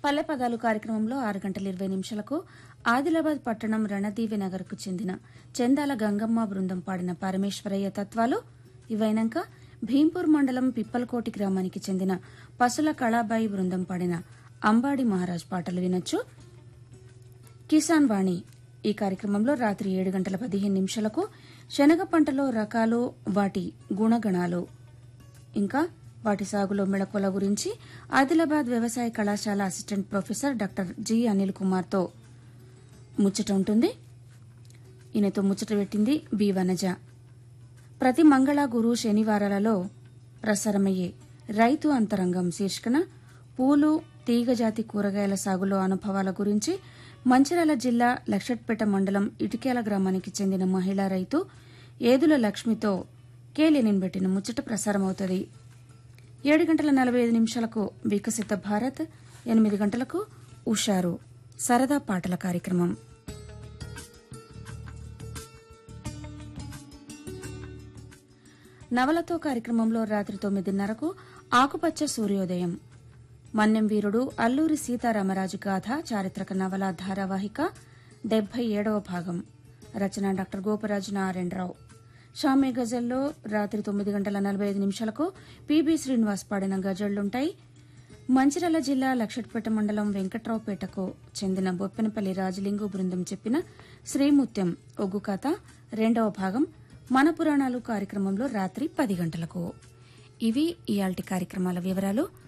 పల్లె పదాలు కార్యక్రమంలో ఆరు గంటల ఇరవై నిమిషాలకు ఆదిలాబాద్ పట్టణం రణదీవి నగర్కు చెందిన చందాల గంగమ్మ బృందం పాడిన పరమేశ్వరయ్య తత్వాలు ఇవైనాక భీంపూర్ మండలం పిప్పలకోటి గ్రామానికి చెందిన పసుల కళాబాయి బృందం పాడిన అంబాడి మహారాజ్ పాటలు వినొచ్చు కిసాన్ వాణి ఈ కార్యక్రమంలో రాత్రి ఏడు గంటల పదిహేను నిమిషాలకు శనగ పంటలో రకాలు వాటి గుణగణాలు ఇంకా వాటి సాగులో మెళకువల గురించి ఆదిలాబాద్ వ్యవసాయ కళాశాల assistant professor doctor G Anil కుమార్తో ముచ్చట ఉంటుంది ఈయనతో ముచ్చట పెట్టింది బి వనజ ప్రతి మంగళ గురు శనివారాలలో ప్రసారమయ్యే రైతు అంతరంగం శీర్షికన పూలు తీగజాతి కూరగాయల సాగులో అనుభవాల గురించి మంచిర్యాల జిల్లా లక్షట్పేట మండలం ఇటికేల గ్రామానికి చెందిన మహిళా రైతు ఏదుల లక్ష్మితో కేలినిన్ పెట్టిన ముచ్చట ప్రసారమవుతుంది ఏడు గంటల నలభై ఐదు నిమిషాలకు వికసిత భారత్ ఎనిమిది గంటలకు ఉషారు సరదా పాటల కార్యక్రమం నవలతో కార్యక్రమంలో రాత్రి తొమ్మిదిన్నరకు ఆకుపచ్చ సూర్యోదయం మన్నెం వీరుడు అల్లూరి సీతారామరాజు గాథ చారిత్రక నవల ధారావాహిక డెబ్బై ఏడవ భాగం రచన డాక్టర్ గోపరాజు నారాయణరావు షామే గజల్లో రాత్రి తొమ్మిది గంటల నలభై ఐదు నిమిషాలకు పీబీ శ్రీనివాస్ పాడిన గజళ్లుంటాయి మంచిర్యాల జిల్లా లక్షట్పేట మండలం వెంకట్రావుపేటకు చెందిన బొప్పెనపల్లి రాజలింగు బృందం చెప్పిన శ్రీముత్యం ఒగ్గు కథ రెండవ భాగం మన పురాణాలు కార్యక్రమంలో రాత్రి పది గంటలకు ఇవి ఇయాల్టి కార్యక్రమాల వివరాలు